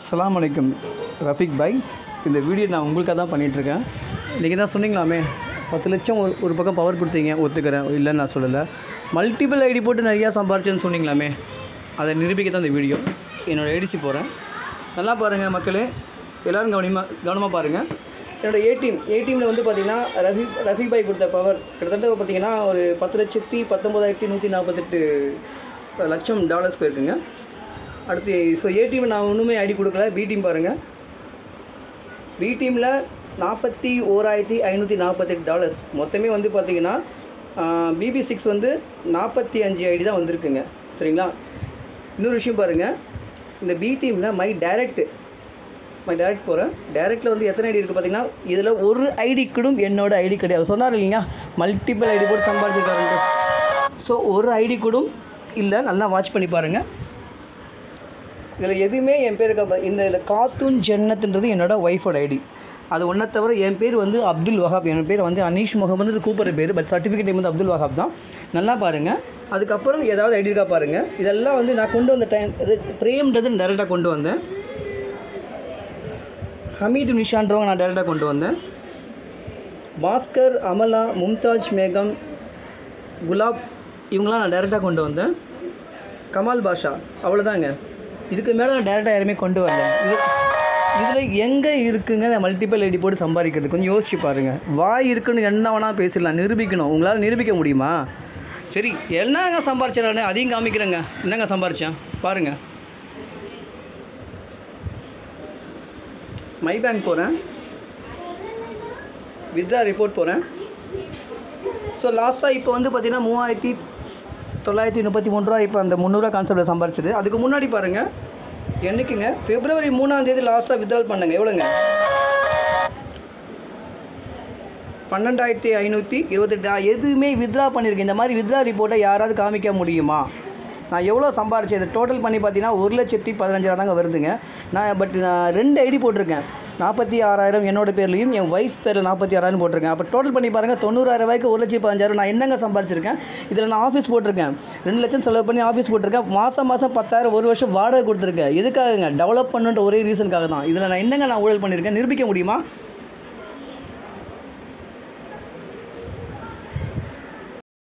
அஸ்ஸலாமு அலைக்கும் ரஃபீக் பாய் இந்த வீடியோ நான் உங்களுக்காக தான் பண்ணிகிட்ருக்கேன் நீங்கள் தான் சொன்னீங்களாமே பத்து லட்சம் ஒரு ஒரு பக்கம் பவர் கொடுத்தீங்க ஒத்துக்கிறேன் இல்லைன்னு நான் சொல்லலை மல்டிபிள் ஐடி போட்டு நிறையா சம்பாரிச்சேன்னு சொன்னீங்களாமே அதை நிரூபிக்க தான் இந்த வீடியோ என்னோடய ஐடிசி போகிறேன் நல்லா பாருங்கள் மக்களே எல்லோரும் கவனமாக கவனமாக பாருங்கள் என்னோட ஏடிஎம் ஏடிஎம்மில் வந்து பார்த்தீங்கன்னா ரஃபி ரஃபீக் பாய் கொடுத்த பவர் கிட்டத்தட்ட பார்த்தீங்கன்னா ஒரு பத்து லட்சத்தி பத்தொம்போதாயிரத்தி நூற்றி நாற்பத்தெட்டு லட்சம் டாலர்ஸ் போயிருக்குங்க அடுத்து ஸோ ஏடிஎம் நான் ஒன்றுமே ஐடி கொடுக்கல பி டீம் பாருங்கள் பி டீமில் நாற்பத்தி ஓராயிரத்தி ஐநூற்றி நாற்பத்தெட்டு டாலர்ஸ் மொத்தமே வந்து பார்த்தீங்கன்னா பிபி சிக்ஸ் வந்து நாற்பத்தி அஞ்சு ஐடி தான் வந்திருக்குங்க சரிங்களா இன்னொரு விஷயம் பாருங்கள் இந்த பி டீமில் மை டைரக்ட் மை டைரக்ட் போகிறேன் டைரக்டில் வந்து எத்தனை ஐடி இருக்குது பார்த்தீங்கன்னா இதில் ஒரு ஐடி கூடும் என்னோட ஐடி கிடையாது சொன்னார் இல்லைங்க மல்டிபிள் ஐடி போட்டு சம்பாதிச்சிருக்காருன்ட்டு ஸோ ஒரு ஐடி கூடும் இல்லை நல்லா வாட்ச் பண்ணி பாருங்கள் இதில் எதுவுமே என் பேருக்கு அப்ப- இந்த இதில் காத்தூன் ஜன்னத்துன்றது என்னோட ஒய்ஃபோட ஐடி அது ஒன்றை தவிர என் பேர் வந்து அப்துல் வஹாப் என் பேர் வந்து அனீஷ் முகமது கூப்பிட்ற பேர் பட் சர்டிஃபிகேட் வந்து அப்துல் வஹாப் தான் நல்லா பாருங்கள் அதுக்கப்புறம் ஏதாவது ஐடி இருக்கா பாருங்கள் இதெல்லாம் வந்து நான் கொண்டு வந்த டைம் பிரேம்ன்றது டேரெக்டாக கொண்டு வந்தேன் ஹமீது நிஷான்றவங்க நான் டேரெக்டாக கொண்டு வந்தேன் பாஸ்கர் அமலா மும்தாஜ் மேகம் குலாப் இவங்களாம் நான் டேரெக்டாக கொண்டு வந்தேன் கமால் பாஷா அவ்வளோதாங்க இதுக்கு மேலே நான் டேரெக்டாக யாருமே கொண்டு வரல இது இதில் எங்கே இருக்குங்க இந்த மல்டிபிள் ஐடி போட்டு சம்பாதிக்கிறது கொஞ்சம் யோசிச்சு பாருங்கள் வாய் இருக்குன்னு என்ன வேணால் பேசிடலாம் நிரூபிக்கணும் உங்களால் நிரூபிக்க முடியுமா சரி என்னங்க சம்பாரிச்சேன் நான் அதையும் காமிக்கிறேங்க என்னங்க சம்பாரிச்சேன் பாருங்கள் மை பேங்க் போகிறேன் வித்ரா ரிப்போர்ட் போகிறேன் ஸோ லாஸ்ட்டாக இப்போ வந்து பார்த்தீங்கன்னா மூவாயிரத்தி தொள்ளாயிரத்தி முப்பத்தி மூணு ரூபா இப்போ அந்த முந்நூறுரூவா கான்செப்டில் சம்பாரிச்சது அதுக்கு முன்னாடி பாருங்கள் என்னைக்குங்க பிப்ரவரி மூணாம் தேதி லாஸ்ட்டாக வித்ட்ரால் பண்ணுங்க எவ்வளோங்க பன்னெண்டாயிரத்தி ஐநூற்றி இருபத்தெட்டு நான் எதுவுமே வித்ரா பண்ணியிருக்கேன் இந்த மாதிரி வித்ரா ரிப்போர்ட்டை யாராவது காமிக்க முடியுமா நான் எவ்வளோ சம்பாரிச்சேன் இது டோட்டல் பண்ணி பார்த்தீங்கன்னா ஒரு லட்சத்தி பதினஞ்சாயிரம் தாங்க வருதுங்க நான் பட் நான் ரெண்டு ஐடி போட்டிருக்கேன் நாற்பத்தி ஆறாயிரம் என்னோட பேர்லையும் என் ஒய்ஃப் பேரில் நாற்பத்தி ஆறாயிரம் போட்டிருக்கேன் அப்போ டோட்டல் பண்ணி பாருங்கள் தொண்ணூறாயிரம் ரூபாய்க்கு ஒரு லட்சத்தி பதினஞ்சாயிரம் நான் என்னங்க சம்பாரிச்சிருக்கேன் இதில் நான் ஆஃபீஸ் போட்டிருக்கேன் ரெண்டு லட்சம் செலவு பண்ணி ஆஃபீஸ் போட்டிருக்கேன் மாதம் மாதம் பத்தாயிரம் ஒரு வருஷம் வாடகை கொடுத்துருக்கேன் எதுக்காகங்க டெவலப் பண்ணுன்ற ஒரே ரீசனுக்காக தான் இதில் நான் என்னங்க நான் ஊழல் பண்ணியிருக்கேன் நிரூபிக்க முடியுமா